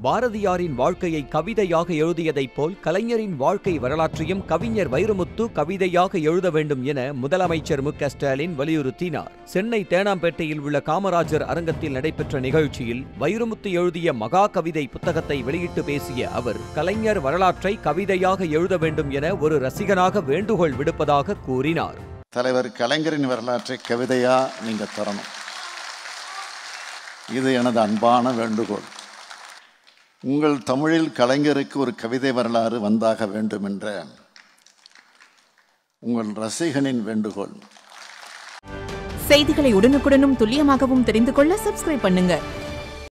பாரதியாரின் வாழ்க்கையை கவிதையாக எழுதியதைப் போல் கலைஞரின் வாழ்க்கை வரலாற்றையும் கவிஞர் வைரமுத்து கவிதையாக எழுத வேண்டும் என முதலமைச்சர் மு க ஸ்டாலின் வலியுறுத்தினார் சென்னை தேனாம்பேட்டையில் உள்ள காமராஜர் அரங்கத்தில் நடைபெற்ற நிகழ்ச்சியில் வைரமுத்து எழுதிய மகா கவிதை புத்தகத்தை வெளியிட்டு பேசிய அவர் கலைஞர் வரலாற்றை கவிதையாக எழுத வேண்டும் என ஒரு ரசிகனாக வேண்டுகோள் விடுப்பதாக கூறினார் தலைவர் கலைஞரின் வரலாற்றை கவிதையா நீங்க தரணும் இது எனது அன்பான வேண்டுகோள் உங்கள் தமிழில் கலைஞருக்கு ஒரு கவிதை வரலாறு வந்தாக வேண்டும் என்ற உங்கள் ரசிகனின் வேண்டுகோள் செய்திகளை உடனுக்குடனும் துல்லியமாகவும் தெரிந்து கொள்ள சப்ஸ்கிரைப் பண்ணுங்க